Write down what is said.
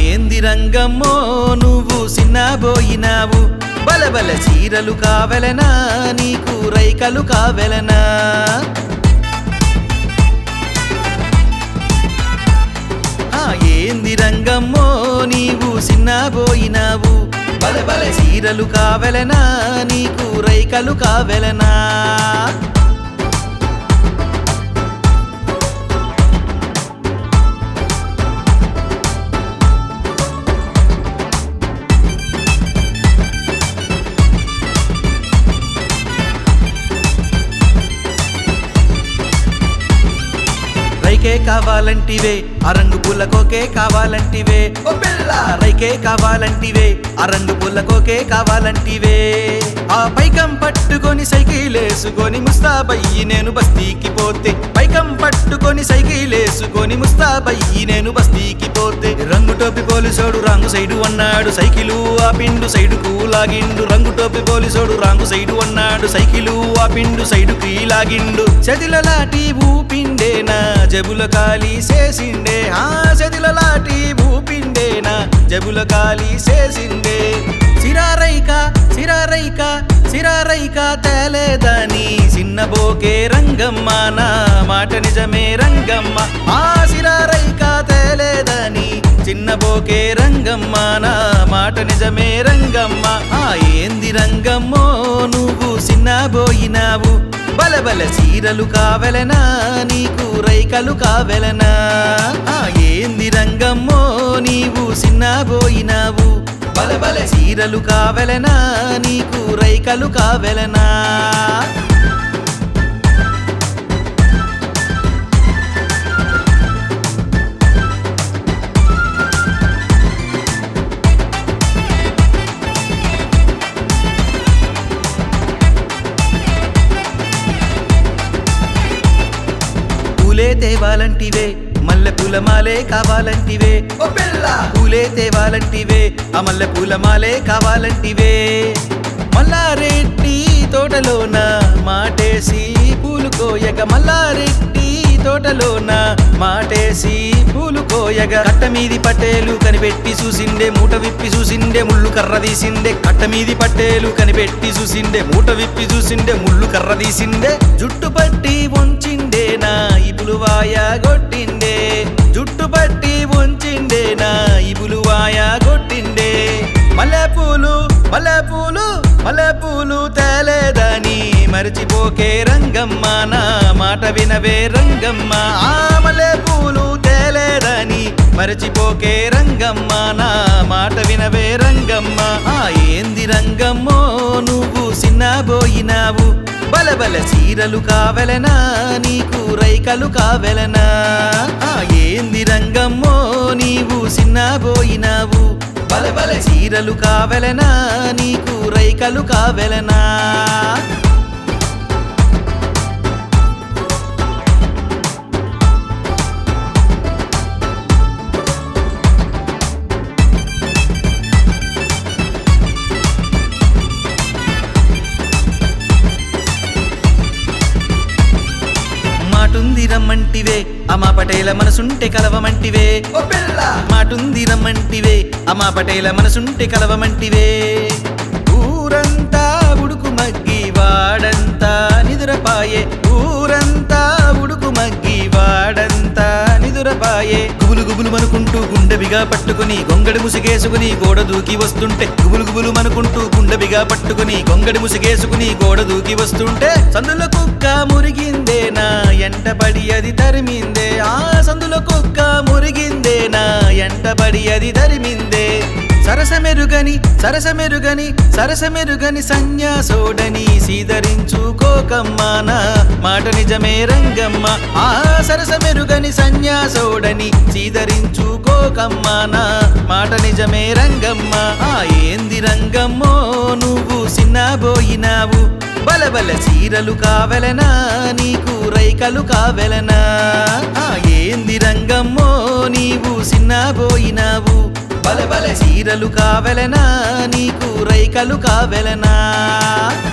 ఏంది రంగమ్మో నువ్వు సిన్నబోయినావు బలబల చీరలు కావెలనా నీకు రైకలు కావెలనా ఆ ఏంది రంగమ్మో నీవు సిన్నబోయినావు బలబల చీరలు కావెలనా నీకు రైకలు కావెలనా రైకే కావాలంటివే ఆ రంగు పుల్లకోకే కావాలంటివే ఓ పిల్ల రైకే కావాలంటివే ఆ రంగు పుల్లకోకే కావాలంటివే ఆ పైకం పట్టుకొని సైకిల్ వేసుకొని ముస్తాబయ్యి నేను బస్తీకి పోతే పైకం పట్టుకొని సైకిల్ వేసుకొని ముస్తాబయ్యి నేను బస్తీకి పోతే రంగు టోపి పోలీసోడు రాంగు సైడు అన్నాడు సైకిలు ఆ పిండు సైడుకు లాగిండు రంగు టోపి పోలీసోడు రాంగు సైడు అన్నాడు సైకిలు ఆ పిండు సైడుకి లాగిండు చెదిల లాటి ఊపిండేనా జబుల కాలి చేసిండే ఆ చెదిల లాటి ఊపిండేనా జబుల కాలి చేసిండే సిరారైక సిరారైక సిరారైక తేలేదని చిన్నబోకే రంగమ్మ నా మాట నిజమే రంగమ్మ ఆ సిరారైక తేలేదని చిన్నబోకే రంగమ్మ నా మాట నిజమే రంగమ్మ ఆ ఏంది రంగమ్మో నువ్వు చిన్నబోయినావు బలబల చీరలు కావెలనా నీకు రైకలు కావెలనా ఆ ఏంది రంగమ్మో నీవు చిన్నబోయినావు బలబల చీరలు కావెలనా నీకు రైకలు కావెలనా పూలే తేవాలంటివే మల్లె పూల మాలే కావాలంటివే ఓ పిల్ల పూలే తేవాలంటివే ఆ మల్లె పూల మాలే కావాలంటివే మల్లారెడ్డి తోటలోన మాటేసి పూలు కోయగ మల్లారెడ్డి తోటలోన మాటేసి పూలు కోయగ కట్ట మీది పట్టేలు కనిపెట్టి చూసిండే మూట విప్పి చూసిండే ముళ్ళు కర్ర తీసిండే కట్ట మీది పట్టేలు కనిపెట్టి చూసిండే మూట విప్పి చూసిండే ముళ్ళు కర్ర తీసిండే జుట్టు పట్టి ఉంచిండే నా ఇబులు వాయ కొట్టిండే జుట్టు పట్టి ఉంచిండే నా ఇబులు వాయ కొట్టిండే మల్లెపూలు మల్లెపూలు మల్లెపూలు తేలేదని మరచిపోకే రంగమ్మ నా మాట వినవే రంగమ్మ ఆ మల్లెపూలు తేలేదని మరచిపోకే రంగమ్మ నా మాట వినవే రంగమ్మ ఆ ఏంది రంగమ్మో నువ్వు సిన్నబోయినావు బలబల చీరలు కావెలనా నీకు రైకలు కావెలనా ఆ ఏంది రంగమ్మో నీవు సిన్నబోయినావు బలబల చీరలు కావెలనా నీకు రైకలు కావెలనా మాటుంది రమ్మంటివే అమా పటేల మనసుంటే కలవమంటివే ఓ పిల్ల మాటుంది రమ్మంటివే అమా పటేల మనసుంటే కలవమంటివే ఊరంతా ఉడుకు మగ్గి వాడంతా నిదురపాయే ఊరంతా ఉడుకు మగ్గి వాడంతా నిదురపాయే గుబులు గుబులు మనుకుంటూ గుండెబిగా పట్టుకుని గొంగడి ముసిగేసుకుని గోడ దూకి వస్తుంటే గుబులు గుబులు మనుకుంటూ గుండెబిగా పట్టుకుని గొంగడి ముసిగేసుకుని గోడ దూకి వస్తుంటే సందుల కుక్క మురిగిందే నా ఎంటబడి అది తరిమిందే ఆ సందుల కుక్క మురిగిందే నా ఎంటబడి అది తరిమిందే సరసమెరుగని సరసమెరుగని సరసమెరుగని సన్యాసోడని సీదరించుకోకమ్మా నా మాట నిజమే రంగమ్మ ఆ సరసమెరుగని సన్యాసోడని సీదరించుకోకమ్మా నా మాట నిజమే రంగమ్మ ఆ ఏంది రంగమ్మో నువ్వు సిన్నబోయినావు బలబల చీరలు కావెలనా నీకు రైకలు కావెలనా ఆ ఏంది రంగమ్మో నీవు సిన్నబోయినావు బలబల చీరలు కావెలనా నీకు రైకలు కావెలనా